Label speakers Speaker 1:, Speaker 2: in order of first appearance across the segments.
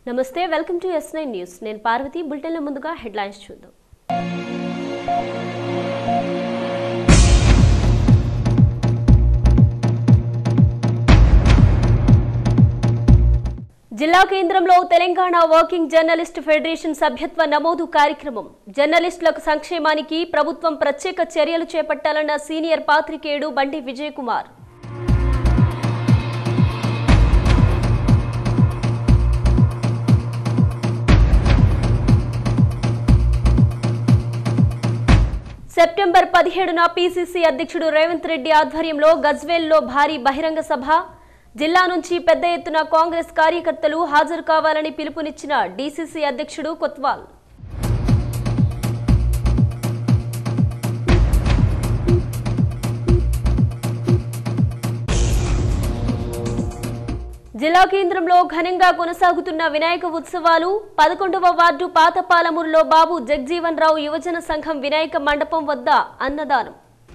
Speaker 1: నమస్తే welcome to S nine news నేను పార్వతి బులెటిన్ల ముందుగా హెడ్లైన్స్ చూద్దాం జిల్లా కేంద్రంలో తెలంగాణ వర్కింగ్ జర్నలిస్ట్ ఫెడరేషన్ సభ్యత్వ నమోదు కార్యక్రమం జర్నలిస్టులకు సంక్షేమానికి ప్రభుత్వం ప్రత్యేక చర్యలు చేపట్టాలన్న సీనియర్ పాత్రికేయుడు బండి విజయ్ కుమార్ సెప్టెంబర్ పదిహేడున పీసీసీ అధ్యక్షుడు రేవంత్ రెడ్డి ఆధ్వర్యంలో గజ్వేల్లో భారీ బహిరంగ సభ జిల్లా నుంచి పెద్ద ఎత్తున కాంగ్రెస్ కార్యకర్తలు హాజరు కావాలని పిలుపునిచ్చిన డీసీసీ అధ్యక్షుడు కొత్వాల్ జిల్లా కేంద్రంలో ఘనంగా కొనసాగుతున్న వినాయక ఉత్సవాలు పదకొండవ వార్డు పాతపాలమూరులో బాబు జగ్జీవన్ రావు యువజన సంఘం వినాయక మండపం వద్ద అన్నదానం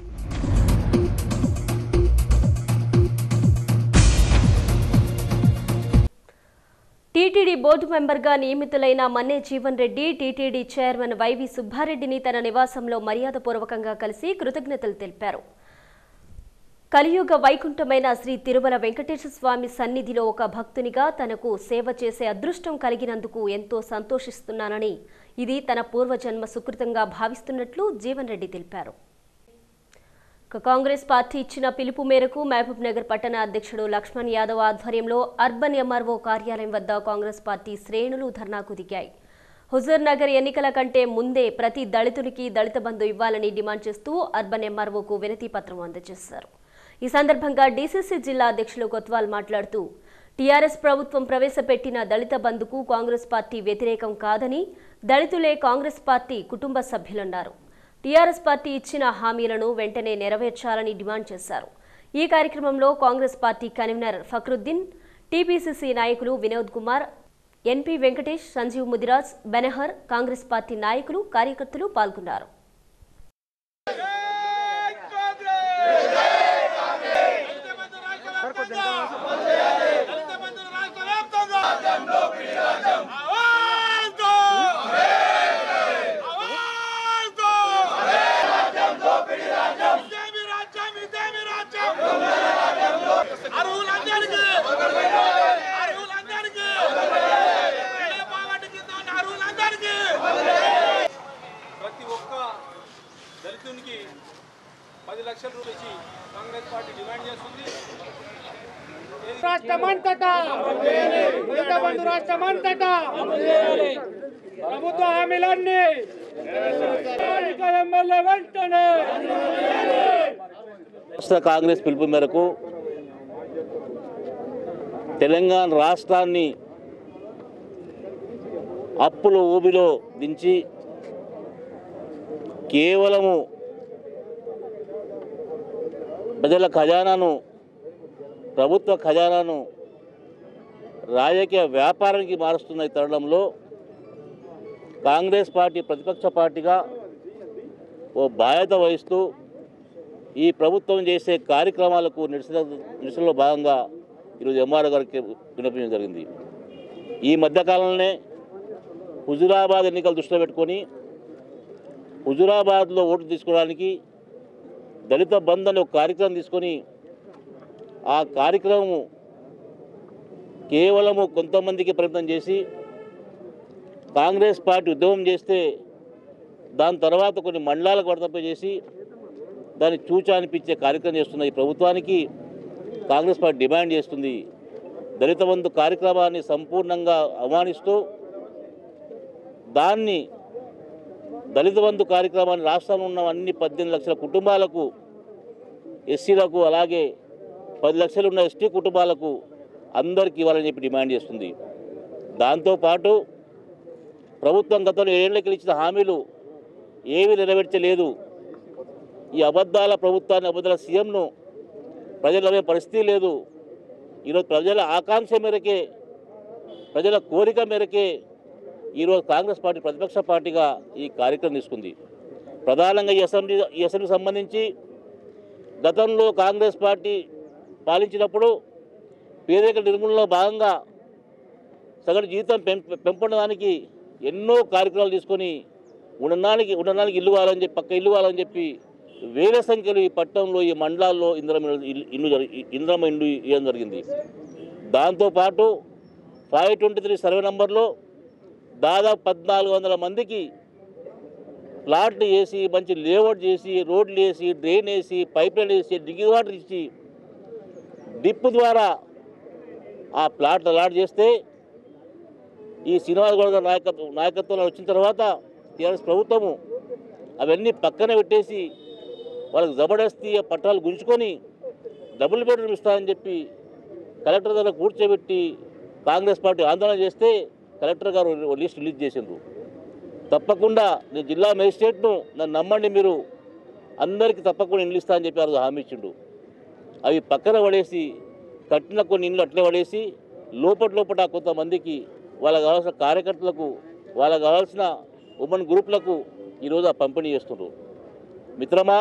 Speaker 1: టీటీడీ బోర్డు మెంబర్గా నియమితులైన Manne Jeevan Reddy TTD chairman YV సుబ్బారెడ్డిని తన నివాసంలో మర్యాదపూర్వకంగా కలిసి కృతజ్ఞతలు తెలిపారు కలియుగ వైకుంఠమైన శ్రీ తిరుమల వెంకటేశ్వర స్వామి సన్నిధిలో ఒక భక్తునిగా తనకు సేవ చేసే అదృష్టం కలిగినందుకు ఎంతో సంతోషిస్తున్నానని ఇది తన పూర్వజన్మ సుకృతంగా భావిస్తున్నట్లు జీవన్ రెడ్డి తెలిపారు ఇక కాంగ్రెస్ పార్టీ ఇచ్చిన పిలుపు మేరకు మహబూబ్ నగర్ పట్టణ అధ్యక్షుడు లక్ష్మణ్ యాదవ్ ఆధ్వర్యంలో అర్బన్ ఎంఆర్ఓ కార్యాలయం వద్ద కాంగ్రెస్ పార్టీ శ్రేణులు ధర్నాకు దిగాయి హుజూర్ నగర్ ఎన్నికల కంటే ముందే ప్రతి దళితునికి దళిత బంధు ఇవ్వాలని డిమాండ్ చేస్తూ అర్బన్ ఎంఆర్ఓకు వినతి పత్రం అందజేశారు ఈ సందర్భంగా డీసీసీ జిల్లా అధ్యక్షులు కొత్వాల్ మాట్లాడుతూ టీఆర్ఎస్ ప్రభుత్వం ప్రవేశపెట్టిన దళిత బంధుకు కాంగ్రెస్ పార్టీ వ్యతిరేకం కాదని దళితులే కాంగ్రెస్ పార్టీ కుటుంబ సభ్యులన్నారు టీఆర్ఎస్ పార్టీ ఇచ్చిన హామీలను వెంటనే నెరవేర్చాలని డిమాండ్ చేశారు ఈ కార్యక్రమంలో Congress party convener Fakruddin TPCC నాయకులు వినోద్ కుమార్ ఎన్పీ వెంకటేష్ సంజీవ్ ముదిరాజ్ బెనహర్ కాంగ్రెస్ పార్టీ నాయకులు కార్యకర్తలు పాల్గొన్నారు
Speaker 2: అరువులందరికీ అరువులందరికీ పావర్టీ కింద ఉన్న అరువులందరికీ ప్రతి ఒక్క దళితునికి పది లక్షల రూపాయలు ఇచ్చి కాంగ్రెస్ పార్టీ డిమాండ్ చేస్తుంది
Speaker 3: రాష్ట్రమంతటా దళిత బంధు రాష్ట్రమంతటా ప్రభుత్వ హామీలన్నీ స్థానిక ఎమ్మెల్యే వెంటనే
Speaker 4: రాష్ట్ర కాంగ్రెస్ పిలుపు మేరకు తెలంగాణ రాష్ట్రాన్ని అప్పుల ఊబిలో దించి కేవలము ప్రజల ఖజానాను ప్రభుత్వ ఖజానాను రాజకీయ వ్యాపారానికి మారుస్తున్న ఈ తరుణంలో కాంగ్రెస్ పార్టీ ప్రతిపక్ష పార్టీగా ఓ బాధ్యత వహిస్తూ ఈ ప్రభుత్వం చేసే కార్యక్రమాలకు నిరసన నిరసనలో భాగంగా ఈరోజు ఎంఆర్ఓ గారికి వినిపించడం జరిగింది ఈ మధ్యకాలంలోనే హుజురాబాద్ ఎన్నికలు దృష్టిలో పెట్టుకొని హుజురాబాద్లో ఓటు తీసుకోవడానికి దళిత బంధ్ అనే ఒక కార్యక్రమం తీసుకొని ఆ కార్యక్రమం కేవలము కొంతమందికి ప్రయత్నం చేసి కాంగ్రెస్ పార్టీ ఉద్యమం చేస్తే దాని తర్వాత కొన్ని మండలాలకు వర్తపై చేసి దాన్ని చూచా అనిపించే కార్యక్రమం చేస్తున్న ఈ ప్రభుత్వానికి కాంగ్రెస్ పార్టీ డిమాండ్ చేస్తుంది దళిత బంధు కార్యక్రమాన్ని సంపూర్ణంగా అవమానిస్తూ దాన్ని దళిత బంధు కార్యక్రమాన్ని రాష్ట్రంలో ఉన్న అన్ని పద్దెనిమిది లక్షల కుటుంబాలకు ఎస్సీలకు అలాగే పది లక్షలు ఉన్న ఎస్టీ కుటుంబాలకు అందరికీ ఇవ్వాలని చెప్పి డిమాండ్ చేస్తుంది దాంతోపాటు ప్రభుత్వం గతంలో ఏళ్ళకి ఇచ్చిన హామీలు ఏమీ నెరవేర్చలేదు ఈ అబద్ధాల ప్రభుత్వాన్ని అబద్ధాల సీఎంను ప్రజలు నమ్మే పరిస్థితి లేదు ఈరోజు ప్రజల ఆకాంక్ష మేరకే ప్రజల కోరిక మేరకే ఈరోజు కాంగ్రెస్ పార్టీ ప్రతిపక్ష పార్టీగా ఈ కార్యక్రమం తీసుకుంది ప్రధానంగా ఈ అసెంబ్లీ ఈ అసెంబ్లీకి సంబంధించి గతంలో కాంగ్రెస్ పార్టీ పాలించినప్పుడు పేదరిక నిర్మూలనలో భాగంగా సగటు జీతం పెం పెంపడానికి ఎన్నో కార్యక్రమాలు తీసుకొని ఉండడానికి ఉండడానికి ఇల్లు కావాలని చెప్పి పక్క ఇల్లు కావాలని చెప్పి వేల సంఖ్యలో ఈ పట్టణంలో ఈ మండలాల్లో ఇంద్రమ ఇల్లు ఇల్లు జరి- ఇంద్రమ ఇల్లు ఇవ్వడం జరిగింది దాంతోపాటు ఫైవ్ ట్వంటీ త్రీ సర్వే నంబర్లో దాదాపు పద్నాలుగు వందల మందికి ప్లాట్లు వేసి మంచి లేఅవుట్ చేసి రోడ్లు వేసి డ్రైన్ వేసి పైప్ లైన్ వేసి డ్రింకింగ్ వాటర్ ఇచ్చి డిప్ ద్వారా ఆ ప్లాట్లు అలాట్ చేస్తే ఈ శ్రీనివాస్ గౌడ్ గారి నాయకత్వం నాయకత్వంలో వచ్చిన తర్వాత టీఆర్ఎస్ ప్రభుత్వము అవన్నీ పక్కన పెట్టేసి వాళ్ళకి జబర్దస్తి ఆ పట్టాలు గుంజుకొని డబుల్ బెడ్రూమ్ ఇస్తారని చెప్పి కలెక్టర్ దగ్గర కూర్చోబెట్టి కాంగ్రెస్ పార్టీ ఆందోళన చేస్తే కలెక్టర్ గారు ఓ లిస్ట్ రిలీజ్ చేసిండ్రు తప్పకుండా నేను జిల్లా మేజిస్ట్రేట్ను నన్ను నమ్మండి మీరు అందరికీ తప్పకుండా ఇండ్లు ఇస్తా అని చెప్పి ఆ రోజు హామీ ఇచ్చిండు అవి పక్కన పడేసి కట్టిన కొన్ని ఇండ్లు అట్లే పడేసి లోపల లోపల కొంతమందికి వాళ్ళకి కావాల్సిన కార్యకర్తలకు వాళ్ళకి కావాల్సిన ఉమెన్ గ్రూప్లకు ఈరోజు ఆ పంపిణీ చేస్తున్నారు మిత్రమా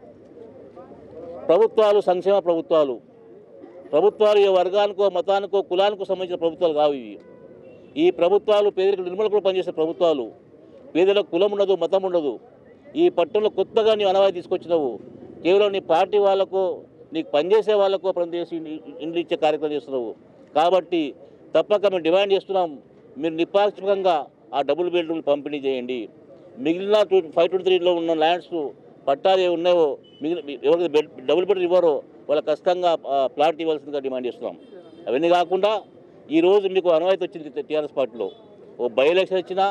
Speaker 4: ప్రభుత్వాలు సంక్షేమ ప్రభుత్వాలు ప్రభుత్వాలు ఏ వర్గానికో మతానికో కులానికో సంబంధించిన ప్రభుత్వాలు కావు ఇవి ఈ ప్రభుత్వాలు పేదరిక నిర్మూలనకు పనిచేసే ప్రభుత్వాలు పేదలకు కులం ఉండదు మతం ఉండదు ఈ పట్టణంలో కొత్తగా నీ అనవాయి తీసుకొచ్చినావు కేవలం నీ పార్టీ వాళ్ళకో నీకు పనిచేసే వాళ్ళకో పనిచేసి ఇండ్లు ఇచ్చే కార్యక్రమం చేస్తున్నావు కాబట్టి తప్పక మేము డిమాండ్ చేస్తున్నాం మీరు నిపాక్షికంగా ఆ డబుల్ బెడ్రూమ్లు పంపిణీ చేయండి మిగిలిన టూ ఫైవ్ ట్వంటీ త్రీలో ఉన్న ల్యాండ్స్ పట్టాలు ఏవి ఉన్నాయో మిగిలిన ఎవరికి బెడ్ డబుల్ బెడ్రూమ్ ఇవ్వరో వాళ్ళకి కష్టంగా ఆ, ప్లాట్ ఇవ్వాల్సిందిగా డిమాండ్ చేస్తున్నాం అవన్నీ కాకుండా ఈరోజు మీకు అనువాయితీ వచ్చింది టీఆర్ఎస్ పార్టీలో ఓ బై ఎలక్షన్ ఇచ్చినా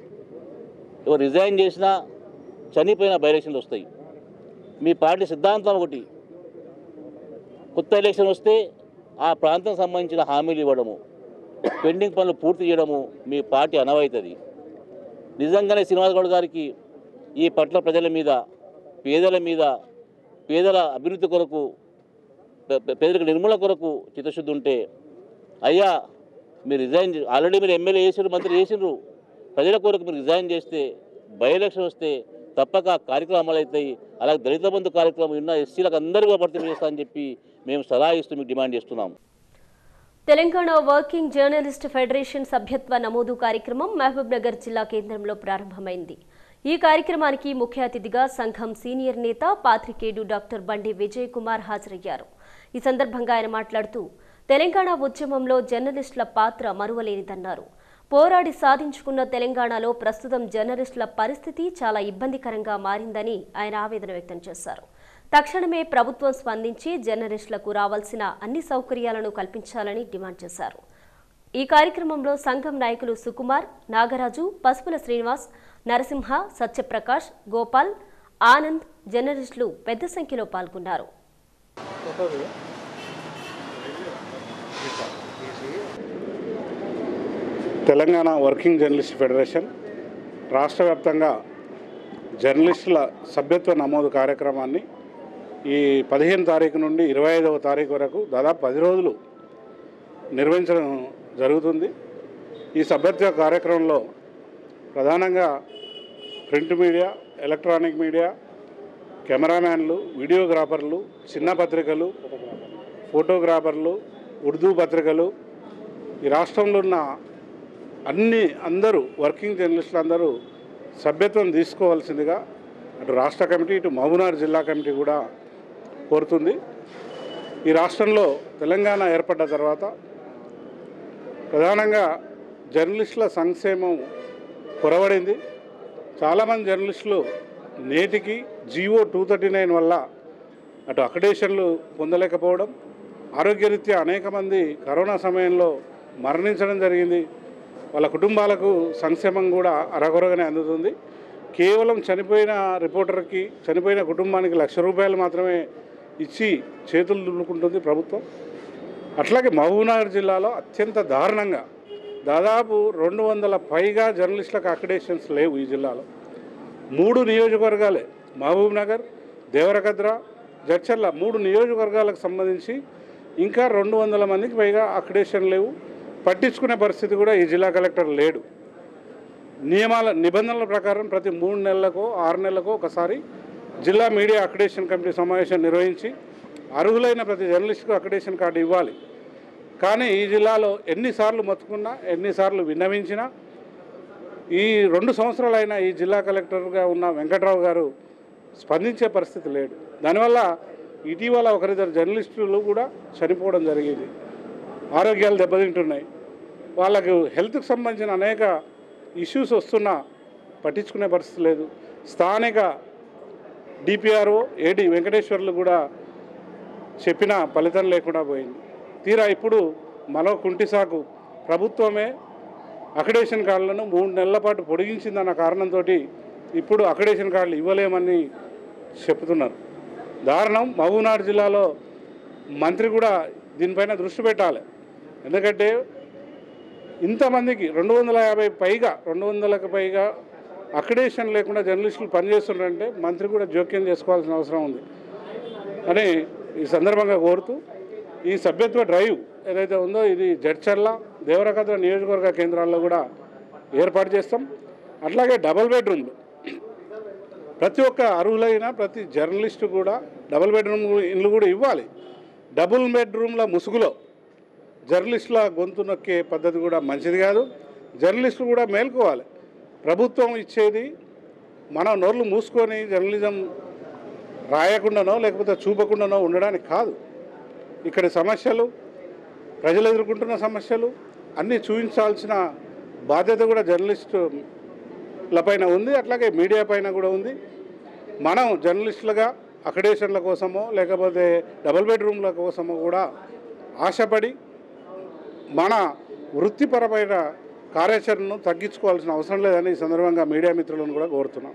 Speaker 4: ఎవరు రిజైన్ చేసినా చనిపోయిన బై ఎలక్షన్లు వస్తాయి మీ పార్టీ సిద్ధాంతం ఒకటి కొత్త ఎలక్షన్ వస్తే ఆ ప్రాంతం సంబంధించిన హామీలు ఇవ్వడము పెండింగ్ పనులు పూర్తి చేయడము మీ పార్టీ అనవైతుంది నిజంగానే శ్రీనివాస్ గౌడ్ గారికి ఈ పట్ల ప్రజల మీద పేదల మీద పేదల అభివృద్ధి కొరకు పే- పే- పేదరిక నిర్మూలన కొరకు చిత్తశుద్ధి ఉంటే అయ్యా మీరు రిజైన్ చే- ఆల్రెడీ మీరు ఎమ్మెల్యే చేసినారు మంత్రి చేసినారు ప్రజల కొరకు మీరు రిజైన్ చేస్తే బై ఎలక్షన్ వస్తే తప్పక ఆ కార్యక్రమం అమలు అవుతాయి అలాగే దళిత బంధు కార్యక్రమం ఉన్న ఎస్సీలకు అందరికీ భర్తీ చేస్తా అని చెప్పి మేము సలహా ఇస్తూ మీకు డిమాండ్ చేస్తున్నాం
Speaker 1: తెలంగాణ వర్కింగ్ జర్నలిస్ట్ ఫెడరేషన్ సభ్యత్వ నమోదు కార్యక్రమం మహబూబ్ నగర్ జిల్లా కేంద్రంలో ప్రారంభమైంది ఈ కార్యక్రమానికి ముఖ్య అతిథిగా సంఘం సీనియర్ నేత పాత్రికేయుడు డాక్టర్ బండి విజయ్ కుమార్ హాజరయ్యారు ఈ సందర్భంగా ఆయన మాట్లాడుతూ తెలంగాణ ఉద్యమంలో జర్నలిస్టుల పాత్ర మరువలేనిదన్నారు పోరాడి సాధించుకున్న తెలంగాణలో ప్రస్తుతం జర్నలిస్టుల పరిస్థితి చాలా ఇబ్బందికరంగా మారిందని ఆయన ఆవేదన వ్యక్తం చేశారు తక్షణమే ప్రభుత్వం స్పందించి జర్నలిస్టులకు రావాల్సిన అన్ని సౌకర్యాలను కల్పించాలని డిమాండ్ చేశారు ఈ కార్యక్రమంలో సంఘం నాయకులు సుకుమార్ నాగరాజు పసుపుల శ్రీనివాస్ నరసింహ సత్యప్రకాష్ గోపాల్ ఆనంద్ జర్నలిస్టులు పెద్ద సంఖ్యలో పాల్గొన్నారు
Speaker 5: తెలంగాణ వర్కింగ్ జర్నలిస్ట్ ఫెడరేషన్ రాష్ట్ర వ్యాప్తంగా జర్నలిస్టుల సభ్యత్వ నమోదు కార్యక్రమాన్ని ఈ పదిహేను తారీఖు నుండి ఇరవై ఐదవ తారీఖు వరకు దాదాపు పది రోజులు నిర్వహించడం జరుగుతుంది ఈ సభ్యత్వ కార్యక్రమంలో ప్రధానంగా ప్రింట్ మీడియా ఎలక్ట్రానిక్ మీడియా కెమెరామ్యాన్లు వీడియోగ్రాఫర్లు చిన్న పత్రికలు ఫోటోగ్రాఫర్లు ఉర్దూ పత్రికలు ఈ రాష్ట్రంలో ఉన్న అన్ని అందరూ వర్కింగ్ జర్నలిస్టులు అందరూ సభ్యత్వం తీసుకోవాల్సిందిగా అటు రాష్ట్ర కమిటీ ఇటు మహబూనార్ జిల్లా కమిటీ కూడా కోరుతుంది ఈ రాష్ట్రంలో తెలంగాణ ఏర్పడ్డ తర్వాత ప్రధానంగా జర్నలిస్టుల సంక్షేమం కొరవడింది చాలామంది జర్నలిస్టులు నేటికి జీవో టూ థర్టీ నైన్ వల్ల అటు అకడేషన్లు పొందలేకపోవడం ఆరోగ్యరీత్యా అనేక మంది కరోనా సమయంలో మరణించడం జరిగింది వాళ్ళ కుటుంబాలకు సంక్షేమం కూడా అరగొరగానే అందుతుంది కేవలం చనిపోయిన రిపోర్టర్కి చనిపోయిన కుటుంబానికి లక్ష రూపాయలు మాత్రమే ఇచ్చి చేతులు దులుపుకుంటుంది ప్రభుత్వం అట్లాగే మహబూబ్నగర్ జిల్లాలో అత్యంత దారుణంగా దాదాపు రెండు వందల పైగా జర్నలిస్టులకు అక్రిడేషన్స్ లేవు ఈ జిల్లాలో మూడు నియోజకవర్గాలే మహబూబ్ నగర్ దేవరకద్ర జడ్చర్ల మూడు నియోజకవర్గాలకు సంబంధించి ఇంకా రెండు వందల మందికి పైగా అక్రిడేషన్ లేవు పట్టించుకునే పరిస్థితి కూడా ఈ జిల్లా కలెక్టర్ లేడు నియమాల నిబంధనల ప్రకారం ప్రతి మూడు నెలలకు ఆరు నెలలకు ఒకసారి జిల్లా మీడియా అక్రిడేషన్ కమిటీ సమావేశం నిర్వహించి అర్హులైన ప్రతి జర్నలిస్టుకు అక్రిడేషన్ కార్డు ఇవ్వాలి కానీ ఈ జిల్లాలో ఎన్నిసార్లు మొత్తుకున్నా ఎన్నిసార్లు విన్నవించినా ఈ రెండు సంవత్సరాలైన ఈ జిల్లా కలెక్టర్గా ఉన్న వెంకట్రావు గారు స్పందించే పరిస్థితి లేడు దానివల్ల ఇటీవల ఒకరిద్దరు జర్నలిస్టులు కూడా చనిపోవడం జరిగింది ఆరోగ్యాలు దెబ్బతింటున్నాయి వాళ్ళకు హెల్త్కి సంబంధించిన అనేక ఇష్యూస్ వస్తున్నా పట్టించుకునే పరిస్థితి లేదు స్థానిక డిపిఆర్ఓ ఏడి వెంకటేశ్వర్లు కూడా చెప్పిన ఫలితం లేకుండా పోయింది తీరా ఇప్పుడు మరో కుంటిసాకు ప్రభుత్వమే అకడేషన్ కార్డులను మూడు నెలల పాటు పొడిగించిందన్న కారణంతో ఇప్పుడు అకడేషన్ కార్డులు ఇవ్వలేమని చెప్తున్నారు దారుణం మహబూబ్నగర్ జిల్లాలో మంత్రి కూడా దీనిపైన దృష్టి పెట్టాలి ఎందుకంటే ఇంతమందికి రెండు వందల యాభై పైగా రెండు వందలకు పైగా అకడేషన్ లేకుండా జర్నలిస్టులు పనిచేస్తున్నారంటే మంత్రి కూడా జోక్యం చేసుకోవాల్సిన అవసరం ఉంది అని ఈ సందర్భంగా కోరుతూ ఈ సభ్యత్వ డ్రైవ్ ఏదైతే ఉందో ఇది జడ్చర్ల దేవరకద్ర నియోజకవర్గ కేంద్రాల్లో కూడా ఏర్పాటు చేస్తాం అట్లాగే డబల్ బెడ్రూమ్లు ప్రతి ఒక్క అర్హులైన ప్రతి జర్నలిస్టు కూడా డబుల్ బెడ్రూమ్ ఇల్లు కూడా ఇవ్వాలి డబుల్ బెడ్రూమ్ల ముసుగులో జర్నలిస్టుల గొంతు నొక్కే పద్ధతి కూడా మంచిది కాదు జర్నలిస్టులు కూడా మేల్కోవాలి ప్రభుత్వం ఇచ్చేది మనం నోర్లు మూసుకొని జర్నలిజం రాయకుండానో లేకపోతే చూపకుండానో ఉండడానికి కాదు ఇక్కడి సమస్యలు ప్రజలు ఎదుర్కొంటున్న సమస్యలు అన్నీ చూపించాల్సిన బాధ్యత కూడా జర్నలిస్టుల పైన ఉంది అట్లాగే మీడియా పైన కూడా ఉంది మనం జర్నలిస్టులుగా అకడేషన్ల కోసమో లేకపోతే డబుల్ బెడ్రూమ్ల కోసమో కూడా ఆశపడి మన వృత్తిపరమైన కార్యాచరణను తగ్గించుకోవాల్సిన అవసరం లేదని ఈ సందర్భంగా మీడియా మిత్రులను కూడా కోరుతున్నాం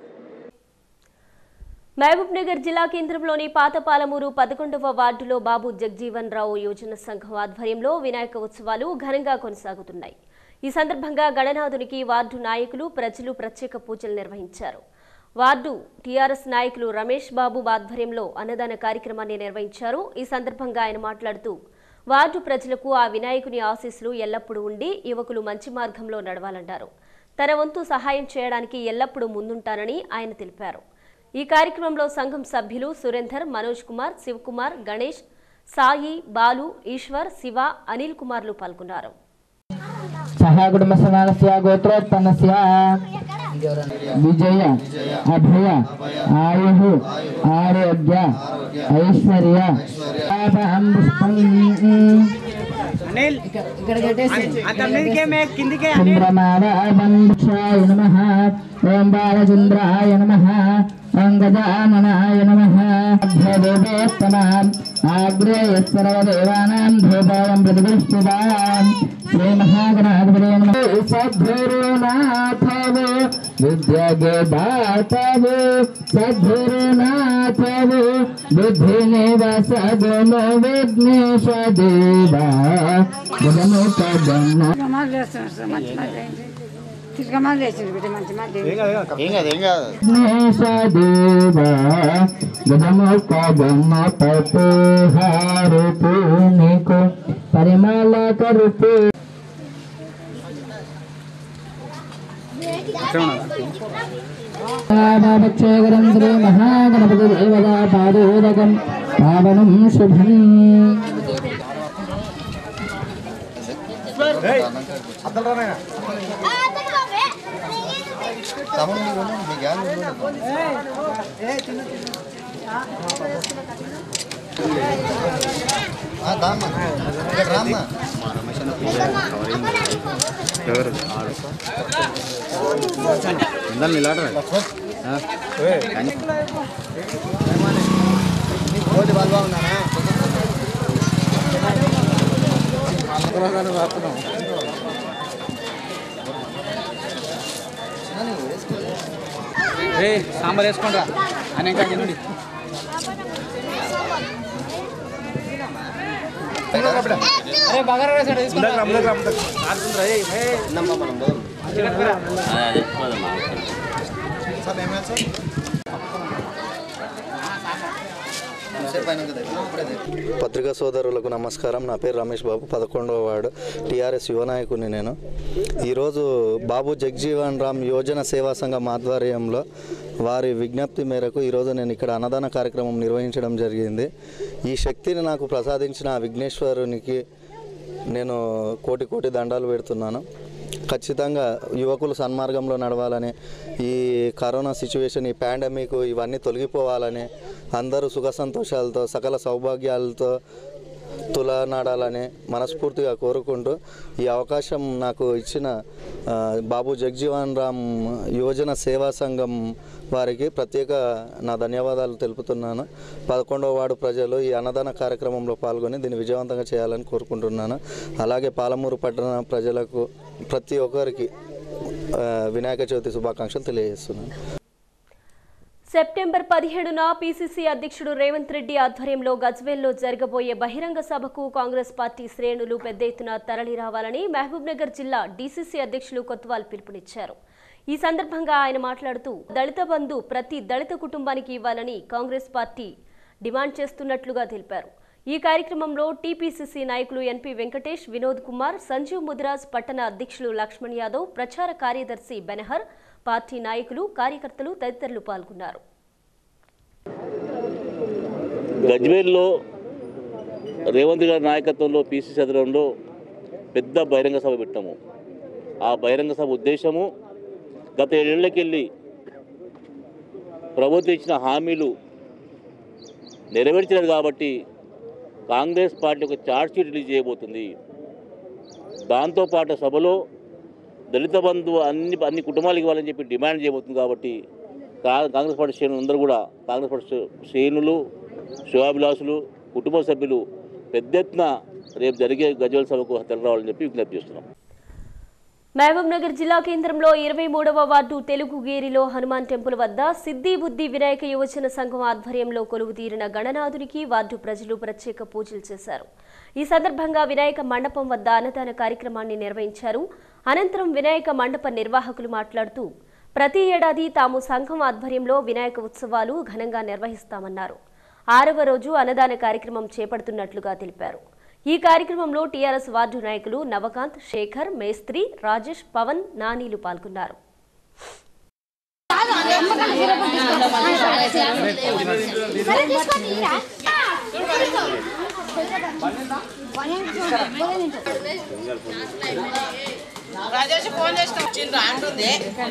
Speaker 1: మహబూబ్ నగర్ జిల్లా కేంద్రంలోని పాతపాలమూరు పదకొండవ వార్డులో బాబు జగ్జీవన్ రావు యోజన సంఘం ఆధ్వర్యంలో వినాయక ఉత్సవాలు ఘనంగా కొనసాగుతున్నాయి ఈ సందర్భంగా గణనాథునికి వార్డు నాయకులు ప్రజలు ప్రత్యేక పూజలు నిర్వహించారు వార్డు టీఆర్ఎస్ నాయకులు రమేష్ బాబు ఆధ్వర్యంలో అన్నదాన కార్యక్రమాన్ని నిర్వహించారు ఈ సందర్భంగా ఆయన మాట్లాడుతూ వార్డు ప్రజలకు ఆ వినాయకుని ఆశీస్సులు ఎల్లప్పుడూ ఉండి యువకులు మంచి మార్గంలో నడవాలన్నారు తన వంతు సహాయం చేయడానికి ఎల్లప్పుడూ ముందుంటానని ఆయన తెలిపారు ఈ కార్యక్రమంలో సంఘం సభ్యులు సురేందర్ మనోజ్ కుమార్ శివకుమార్ గణేష్ సాయి బాలు ఈశ్వర్ శివ అనిల్ కుమార్లు పాల్గొన్నారు
Speaker 6: సహ కుటుంబ సమానస్య గోత్రోత్పన్నస్య విజయ అభయ ఆయు ఆరోగ్య ఐశ్వర్య పాపహం పుష్పం చంద్రమావాయ నమ ఓం బాలచంద్రాయ నమ ఓం గజాననాయ నమ అభ్యదేవోత్తమాం ఆగ్రేయ సర్వదేవానాం ధూపాయం ప్రతిష్ఠితాం శ్రీ మహాగణాధిపతి నమ సద్గురునాథవు విద్యగే దాతవు సద్గురునాథవు బుద్ధి నివసగును విఘ్నేశ దేవా గుణము కదన్న
Speaker 7: తిరగమాలు వేసిండు బిడ్డ మంచి మాట
Speaker 6: విఘ్నేశ దేవా గుణము కదన్న పపోహారుతూ నీకు పరిమళ కరుతూ పాపక్షేకరం శ్రీ మహాగణపతి దేవతా పాదోదకం పావనం శుభం
Speaker 3: సాంబార్ వేసుకోండి అనేక నుండి అరే బగారా రైస్ అంటే తీసుకోండి.
Speaker 8: పత్రికా సోదరులకు నమస్కారం నా పేరు రమేష్ బాబు పదకొండవ వార్డు టీఆర్ఎస్ యువ నాయకుని నేను ఈరోజు బాబు జగ్జీవన్ రామ్ యోజన సేవా సంఘం ఆధ్వర్యంలో వారి విజ్ఞప్తి మేరకు ఈరోజు నేను ఇక్కడ అన్నదాన కార్యక్రమం నిర్వహించడం జరిగింది ఈ శక్తిని నాకు ప్రసాదించిన ఆ విఘ్నేశ్వరునికి నేను కోటి కోటి దండాలు పెడుతున్నాను ఖచ్చితంగా యువకులు సన్మార్గంలో నడవాలని ఈ కరోనా సిచ్యువేషన్ ఈ పాండమిక్ ఇవన్నీ తొలగిపోవాలని అందరూ సుఖ సంతోషాలతో సకల సౌభాగ్యాలతో తులనాడాలని మనస్ఫూర్తిగా కోరుకుంటూ ఈ అవకాశం నాకు ఇచ్చిన ఆ, బాబు జగ్జీవన్ రామ్ యువజన సేవా సంఘం వారికి ప్రత్యేక నా ధన్యవాదాలు తెలుపుతున్నాను పదకొండవ వార్డు ప్రజలు ఈ అన్నదాన కార్యక్రమంలో పాల్గొని దీన్ని విజయవంతంగా చేయాలని కోరుకుంటున్నాను అలాగే పాలమూరు పట్టణ ప్రజలకు ప్రతి ఒక్కరికి ఆ, వినాయక చవితి శుభాకాంక్షలు తెలియజేస్తున్నాను
Speaker 1: సెప్టెంబర్ పదిహేడున పీసీసీ అధ్యక్షుడు రేవంత్ రెడ్డి ఆధ్వర్యంలో గజ్వేల్లో జరగబోయే బహిరంగ సభకు కాంగ్రెస్ పార్టీ శ్రేణులు పెద్ద ఎత్తున తరలి రావాలని మహబూబ్నగర్ జిల్లా డీసీసీ అధ్యక్షులు కొత్వాల్ పిలుపునిచ్చారు ఈ సందర్భంగా ఆయన మాట్లాడుతూ దళిత బంధు ప్రతి దళిత కుటుంబానికి ఇవ్వాలని కాంగ్రెస్ పార్టీ డిమాండ్ చేస్తున్నట్లుగా తెలిపారు ఈ కార్యక్రమంలో టీపీసీసీ నాయకులు ఎన్పీ వెంకటేష్ వినోద్ కుమార్ సంజీవ్ ముదిరాజ్ పట్టణ అధ్యక్షులు లక్ష్మణ్ యాదవ్ ప్రచార కార్యదర్శి బెనహర్ పార్టీ నాయకులు కార్యకర్తలు తదితరులు పాల్గొన్నారు
Speaker 4: గజ్వేల్లో రేవంత్ గారి నాయకత్వంలో పీసీసీ ఆధ్వర్యంలో పెద్ద బహిరంగ సభ పెట్టాము ఆ బహిరంగ సభ ఉద్దేశము గత ఏడేళ్లకెళ్ళి ప్రభుత్వం ఇచ్చిన హామీలు నెరవేర్చలేదు కాబట్టి కాంగ్రెస్ పార్టీ ఒక ఛార్జ్ షీట్ రిలీజ్ చేయబోతుంది దాంతోపాటు సభలో దళిత బంధు అన్ని అన్ని కుటుంబాలకు ఇవ్వాలని చెప్పి డిమాండ్ చేయబోతుంది కాబట్టి కా- కాంగ్రెస్ పార్టీ శ్రేణులు అందరూ కూడా కాంగ్రెస్ పార్టీ శ్రే- శ్రేణులు శివాభిలాసులు కుటుంబ సభ్యులు పెద్ద ఎత్తున రేపు జరిగే గజ్వల్ సభకు తెలరావాలని చెప్పి విజ్ఞప్తి చేస్తున్నాం
Speaker 1: మహబూబ్ నగర్ జిల్లా కేంద్రంలో ఇరవై మూడవ వార్డు తెలుగుగేరిలో హనుమాన్ టెంపుల్ వద్ద సిద్ధి బుద్ధి వినాయక యువజన సంఘం ఆధ్వర్యంలో కొలువు తీరిన గణనాథునికి వార్డు ప్రజలు ప్రత్యేక పూజలు చేశారు ఈ సందర్భంగా వినాయక మండపం వద్ద అన్నదాన కార్యక్రమాన్ని నిర్వహించారు అనంతరం వినాయక మండప నిర్వాహకులు మాట్లాడుతూ ప్రతి ఏడాది తాము సంఘం ఆధ్వర్యంలో వినాయక ఉత్సవాలు ఘనంగా నిర్వహిస్తామన్నారు ఆరవ రోజు అన్నదాన కార్యక్రమం చేపడుతున్నట్లుగా తెలిపారు ఈ కార్యక్రమంలో టీఆర్ఎస్ వార్డు నాయకులు నవకాంత్ శేఖర్ మేస్త్రి రాజేష్ పవన్ నానీలు పాల్గొన్నారు
Speaker 9: రాజేష్ ఫోన్ చేసిన వచ్చిండ్రా అంటుంది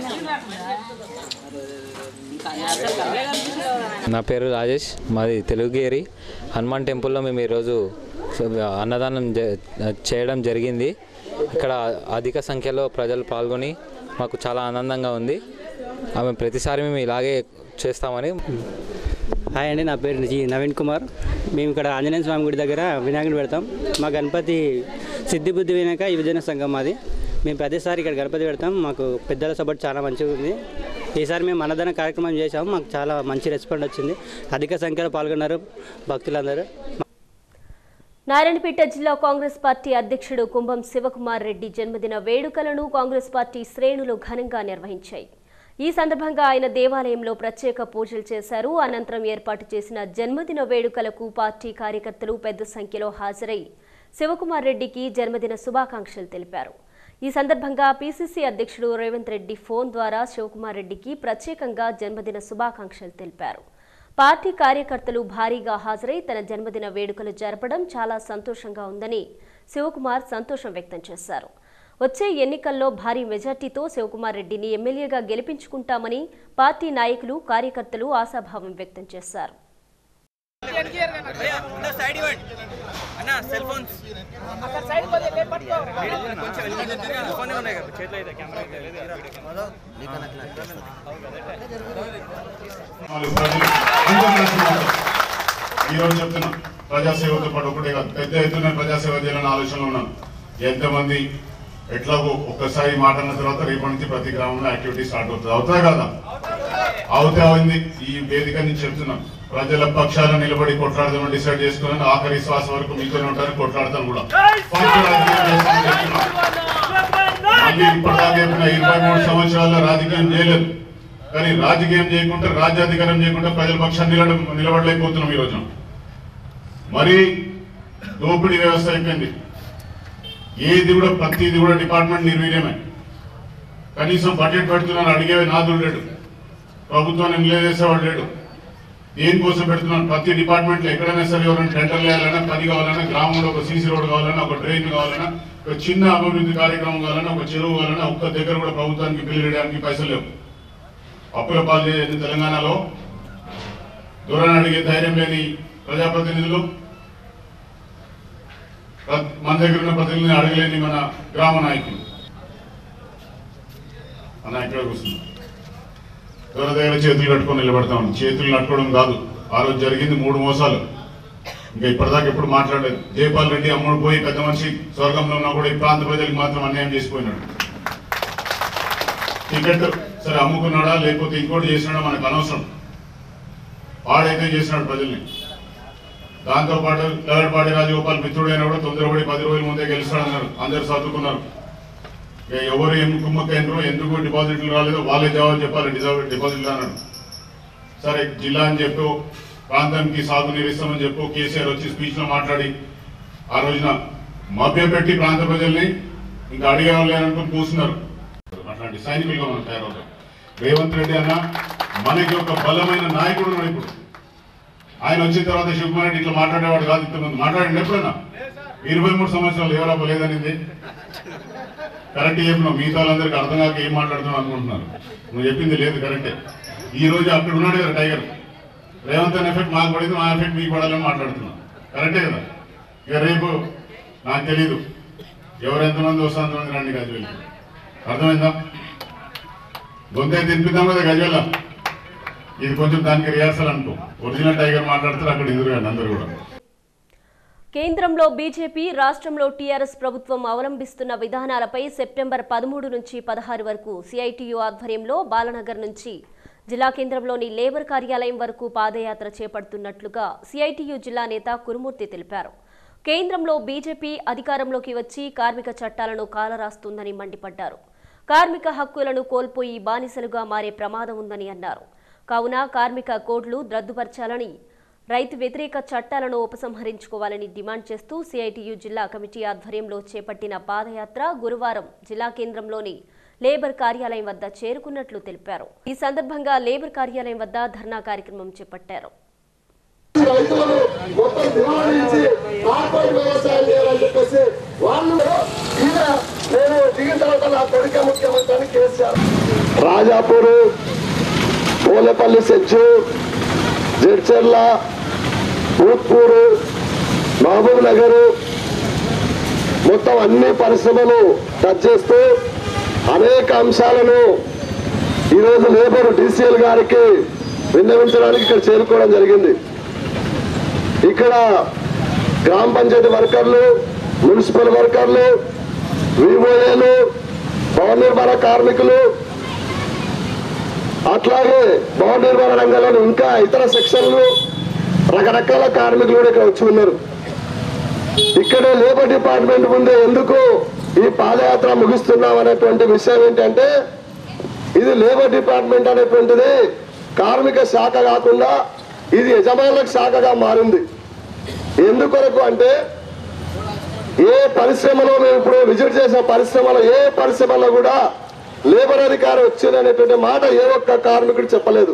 Speaker 3: నా పేరు రాజేష్ మాది తెలుగుగేరి హనుమాన్ టెంపుల్లో మేము ఈరోజు అన్నదానం జ- చేయడం జరిగింది ఇక్కడ అధిక సంఖ్యలో ప్రజలు పాల్గొని మాకు చాలా ఆనందంగా ఉంది ఆమె ప్రతిసారి మేము ఇలాగే చేస్తామని
Speaker 10: హాయ్ అండి నా పేరు జి నవీన్ కుమార్ మేము ఇక్కడ ఆంజనేయ స్వామి గుడి దగ్గర వినాయకుడు పెడతాం మా గణపతి సిద్ధి బుద్ధి వినాయక యువజన సంఘం మాది మేము ప్రతిసారి ఇక్కడ గణపతి పెడతాం మాకు పెద్దల సపోర్ట్ చాలా మంచిగా ఉంది ఈసారి మేము అన్నదాన కార్యక్రమం చేసాము మాకు చాలా మంచి రెస్పాండ్ వచ్చింది అధిక సంఖ్యలో పాల్గొన్నారు భక్తులందరూ
Speaker 1: నారాయణపేట జిల్లా కాంగ్రెస్ పార్టీ అధ్యక్షుడు కుంభం శివకుమార్ రెడ్డి జన్మదిన వేడుకలను కాంగ్రెస్ పార్టీ శ్రేణులు ఘనంగా నిర్వహించాయి ఈ సందర్భంగా ఆయన దేవాలయంలో ప్రత్యేక పూజలు చేశారు అనంతరం ఏర్పాటు చేసిన జన్మదిన వేడుకలకు పార్టీ కార్యకర్తలు పెద్ద సంఖ్యలో హాజరై శివకుమార్ రెడ్డికి జన్మదిన శుభాకాంక్షలు తెలిపారు ఈ సందర్భంగా పీసీసీ అధ్యక్షుడు రేవంత్ రెడ్డి ఫోన్ ద్వారా శివకుమార్ రెడ్డికి ప్రత్యేకంగా జన్మదిన శుభాకాంక్షలు తెలిపారు పార్టీ కార్యకర్తలు భారీగా హాజరై తన జన్మదిన వేడుకలు జరపడం చాలా సంతోషంగా ఉందని శివకుమార్ సంతోషం వ్యక్తం చేశారు వచ్చే ఎన్నికల్లో భారీ మెజార్టీతో శివకుమార్ రెడ్డిని ఎమ్మెల్యేగా గెలిపించుకుంటామని పార్టీ నాయకులు కార్యకర్తలు ఆశాభావం వ్యక్తం చేశారు
Speaker 9: సైడ్ ఇవ్వండి అన్న సెల్ ఫోన్స్ ఫోన్ ఉన్నాయి కదా చేతిలో అయితే కెమెరా
Speaker 11: ఈరోజు చెప్తున్నా ప్రజాసేవతో పాటు ఒకటే కాదు పెద్ద ఎత్తున ప్రజాసేవ చేయాలని ఆలోచనలో ఉన్నాను ఎంతమంది ఎట్లాగో ఒక్కసారి మాట అన్న తర్వాత రేపటి నుంచి ప్రతి గ్రామంలో యాక్టివిటీ స్టార్ట్ అవుతుంది అవుతా కదా అవుతే అయింది ఈ వేదిక నుంచి చెప్తున్నా ప్రజల పక్షాన నిలబడి కొట్లాడదామని డిసైడ్ చేసుకున్నాను ఆఖరి శ్వాస వరకు మీతోనే ఉంటాను కొట్లాడతాను కూడా పార్టీ రాజకీయం చేస్తానని చెప్తున్నా. మళ్ళీ ఇప్పటిదాకా చెప్పిన ఇరవై మూడు సంవత్సరాల్లో రాజకీయం చేయలేదు కానీ రాజకీయం చేయకుండా రాజ్యాధికారం చేయకుండా ప్రజల పక్షాన్ని నిలబడ నిలబడలేకపోతున్నాం ఈ రోజున మరి దోపిడీ వ్యవస్థ అయిపోయింది ఏది కూడా ప్రతిది కూడా డిపార్ట్మెంట్ నిర్వీర్యమే కనీసం బడ్జెట్ పెడుతున్నాను అడిగే నాదుడు లేడు ప్రభుత్వాన్ని నిలదీసేవాడు లేడు దేనికోసం పెడుతున్నాను ప్రతి డిపార్ట్మెంట్లో ఎక్కడైనా సరే ఎవరైనా టెండర్ వేయాలన్నా పని కావాలన్నా గ్రామంలో ఒక సీసీ రోడ్ కావాలన్నా ఒక డ్రైన్ కావాలన్నా ఒక చిన్న అభివృద్ధి కార్యక్రమం కావాలన్నా ఒక చెరువు కావాలన్నా ఒక్క దగ్గర కూడా ప్రభుత్వానికి బిల్లు వేయడానికి పైసలు లేవు అప్పుల పాలు చేసే తెలంగాణలో దూరాన్ని అడిగే ధైర్యం లేని ప్రజాప్రతినిధులు ప్ర- మన దగ్గర ఉన్న ప్రతినిధిని అడగలేని మన గ్రామ నాయకులు మన ఇక్కడ కూర్చున్నాం దూర దగ్గర చేతులు కట్టుకొని నిలబడతాం చేతులు కట్టుకోవడం కాదు ఆ రోజు జరిగింది మూడు మోసాలు ఇంకా ఇప్పటిదాకా ఎప్పుడు మాట్లాడలేదు జయపాల్ రెడ్డి అమ్ముడు పోయి పెద్ద మనిషి స్వర్గంలో ఉన్నా కూడా ఈ ప్రాంత ప్రజలకు మాత్రం అన్యాయం చేసిపోయినాడు టికెట్ సరే అమ్ముకున్నాడా లేకపోతే ఇంకోటి చేసినాడా మనకు అనవసరం వాడైతే చేసినాడు ప్రజల్ని దాంతో పాటు లగడపాటి రాజగోపాల్ మిత్రుడైన కూడా తొందరపడి పది రోజుల ముందే గెలుస్తాడన్నారు అందరు చదువుకున్నారు ఇక ఎవరు ఎం కుమ్మక్కైనరో ఎందుకు డిపాజిట్లు రాలేదో వాళ్ళే జవాబు చెప్పాలి డిజా- డిపాజిట్లు అన్నాడు సరే జిల్లా అని చెప్పు ప్రాంతానికి సాగునీరు ఇస్తామని చెప్పు కేసీఆర్ వచ్చి స్పీచ్ లో మాట్లాడి ఆ రోజున మభ్యపెట్టి ప్రాంత ప్రజల్ని ఇంకా అడిగేవాళ్ళు అనుకుని కూర్చున్నారు అట్లాంటి సైనికులుగా మనం తయారవుతాం రేవంత్ రెడ్డి అన్న మనకి ఒక బలమైన నాయకుడు ఉన్నాడు ఇప్పుడు ఆయన వచ్చిన తర్వాత శివకుమార్ రెడ్డి ఇట్లా మాట్లాడేవాడు కాదు ఇంతకుముందు మాట్లాడండి ఎప్పుడన్నా ఇరవై మూడు సంవత్సరాలు ఎవరో లేదనింది కరెక్ట్ చెప్పినావు మిగతా వాళ్ళందరికీ అర్థం కాక ఏం మాట్లాడుతున్నావు అనుకుంటున్నారు నువ్వు చెప్పింది లేదు కరెక్టే ఈ రోజు అక్కడ ఉన్నాడు కదా టైగర్ రేవంత్ అనే ఎఫెక్ట్ మాకు పడింది మా ఎఫెక్ట్ మీకు పడాలని మాట్లాడుతున్నాం కరెక్టే కదా ఇక రేపు నాకు తెలీదు ఎవరు ఎంతమంది వస్తే అంతమంది రండి గజ్వేల్కి అర్థమైందా గొంతే తినిపిద్దాం కదా గజ్వేల్ ఇది కొంచెం దానికి రిహార్సల్ అనుకో ఒరిజినల్ టైగర్ మాట్లాడతారు అక్కడ ఎదురుగా అందరు కూడా
Speaker 1: కేంద్రంలో బీజేపీ రాష్ట్రంలో టీఆర్ఎస్ ప్రభుత్వం అవలంబిస్తున్న విధానాలపై సెప్టెంబర్ పదమూడు నుంచి పదహారు వరకు సిఐటియు ఆధ్వర్యంలో బాలనగర్ నుంచి జిల్లా కేంద్రంలోని లేబర్ కార్యాలయం వరకు పాదయాత్ర చేపడుతున్నట్లుగా సిఐటియు జిల్లా నేత కురుమూర్తి తెలిపారు కేంద్రంలో బీజేపీ అధికారంలోకి వచ్చి కార్మిక చట్టాలను కాలరాస్తుందని మండిపడ్డారు కార్మిక హక్కులను కోల్పోయి బానిసలుగా మారే ప్రమాదం ఉందని అన్నారు కావున కార్మిక కోడ్లు రద్దుపరచాలని రైతు వ్యతిరేక చట్టాలను ఉపసంహరించుకోవాలని డిమాండ్ చేస్తూ సిఐటియు జిల్లా కమిటీ ఆధ్వర్యంలో చేపట్టిన పాదయాత్ర గురువారం జిల్లా కేంద్రంలోని లేబర్ కార్యాలయం వద్ద చేరుకున్నట్లు తెలిపారు ఈ సందర్భంగా లేబర్ కార్యాలయం వద్ద ధర్నా కార్యక్రమం చేపట్టారు
Speaker 12: రైతులను మొత్తం నివారించి కార్పొరేట్ వ్యవసాయం చేయాలని చెప్పేసి వాళ్ళు ఈయన నేను దిగిన తర్వాత నా కొడుకే ముఖ్యమంత్రి అని కేసీఆర్ రాజాపూర్ పోలేపల్లి సెచ్చు జడ్చెర్ల భూత్పూరు మహబూబ్ నగర్ మొత్తం అన్ని పరిశ్రమలు టచ్ చేస్తూ అనేక అంశాలను ఈరోజు లేబర్ డీసీఎల్ గారికి విన్నవించడానికి ఇక్కడ చేరుకోవడం జరిగింది ఇక్కడ గ్రామ పంచాయతీ వర్కర్లు మున్సిపల్ వర్కర్లు వివోఏలు భవన నిర్మాణ కార్మికులు అట్లాగే భవన నిర్మాణ రంగంలో ఇంకా ఇతర సెక్షన్లు రకరకాల కార్మికులు కూడా ఇక్కడ వచ్చి ఉన్నారు ఇక్కడే లేబర్ డిపార్ట్మెంట్ ముందే ఎందుకు ఈ పాదయాత్ర ముగిస్తున్నాం అనేటువంటి విషయం ఏంటంటే ఇది లేబర్ డిపార్ట్మెంట్ అనేటువంటిది కార్మిక శాఖ కాకుండా ఇది యజమానులకు శాఖగా మారింది ఎందుకొరకు అంటే ఏ పరిశ్రమలో మేము ఇప్పుడు విజిట్ చేసిన పరిశ్రమలో ఏ పరిశ్రమలో కూడా లేబర్ అధికారి వచ్చింది అనేటువంటి మాట ఏ ఒక్క కార్మికుడు చెప్పలేదు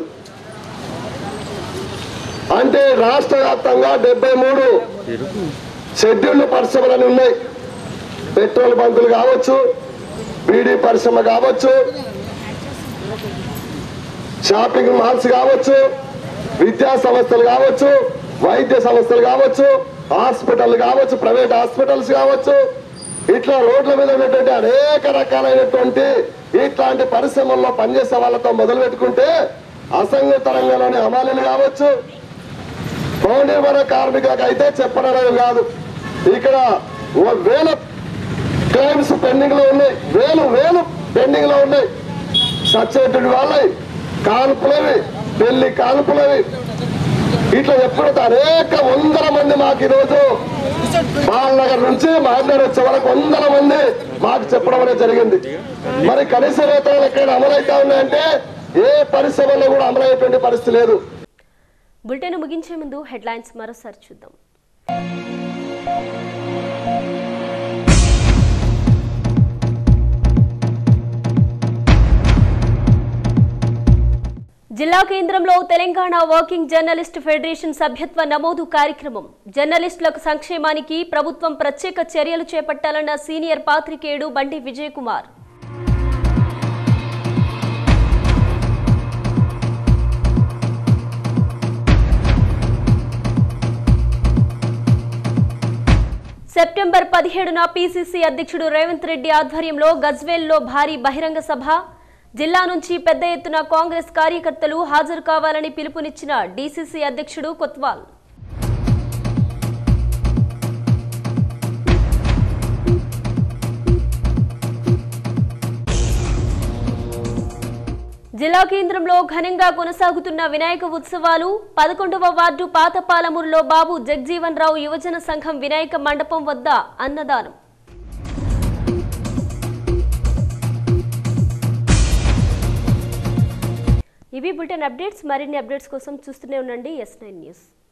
Speaker 12: అంటే రాష్ట్ర వ్యాప్తంగా డెబ్బై మూడు షెడ్యూల్డ్ పరిశ్రమలని ఉన్నాయి పెట్రోల్ బంకులు కావచ్చు బీడీ పరిశ్రమ కావచ్చు షాపింగ్ మాల్స్ కావచ్చు విద్యా సంస్థలు కావచ్చు వైద్య సంస్థలు కావచ్చు హాస్పిటల్ కావచ్చు ప్రైవేట్ హాస్పిటల్స్ కావచ్చు ఇట్లా రోడ్ల మీద ఉన్నటువంటి అనేక రకాలైనటువంటి ఇట్లాంటి పరిశ్రమల్లో పనిచేసే వాళ్ళతో మొదలు పెట్టుకుంటే అసంఘటిత రంగంలోని హమాలీలు కావచ్చు భవన నిర్మాణ కార్మికులకు అయితే చెప్పడం కాదు ఇక్కడ ఓ వేల క్లైమ్స్ పెండింగ్ లో ఉన్నాయి వేలు వేలు పెండింగ్ లో ఉన్నాయి సచ్చేటువంటి వాళ్ళవి కాల్పులవి పెళ్లి కాల్పులవి ఇట్లా ఎప్పుడైతే అనేక వందల మంది మాకు ఈరోజు బాలనగర్ నుంచి మహబూబ్నగర్ వచ్చే వరకు వందల మంది మాకు చెప్పడం అనేది జరిగింది మరి కనీస వేతనాలు ఎక్కడ అమలవుతా ఉన్నాయంటే ఏ పరిశ్రమలో కూడా అమలయ్యేటువంటి పరిస్థితి లేదు
Speaker 1: బులెటిన్ ముగించే ముందు హెడ్లైన్స్ మరోసారి చూద్దాం జిల్లా కేంద్రంలో తెలంగాణ వర్కింగ్ జర్నలిస్ట్ ఫెడరేషన్ సభ్యత్వ నమోదు కార్యక్రమం జర్నలిస్టులకు సంక్షేమానికి ప్రభుత్వం ప్రత్యేక చర్యలు చేపట్టాలన్న సీనియర్ పాత్రికేయుడు బండి విజయ్ కుమార్ సెప్టెంబర్ పదిహేడున పీసీసీ అధ్యక్షుడు రేవంత్ రెడ్డి ఆధ్వర్యంలో గజ్వేల్లో భారీ బహిరంగ సభ జిల్లా నుంచి పెద్ద ఎత్తున కాంగ్రెస్ కార్యకర్తలు హాజరు కావాలని పిలుపునిచ్చిన డీసీసీ అధ్యక్షుడు కొత్వాల్ జిల్లా కేంద్రంలో ఘనంగా కొనసాగుతున్న వినాయక ఉత్సవాలు పదకొండవ వార్డు పాతపాలమూరులో బాబు జగ్జీవన్ రావు యువజన సంఘం వినాయక మండపం వద్ద అన్నదానం ఇవి బులెటిన్ అప్డేట్స్ మరిన్ని అప్డేట్స్ కోసం చూస్తూనే ఉండండి ఎస్ నైన్ న్యూస్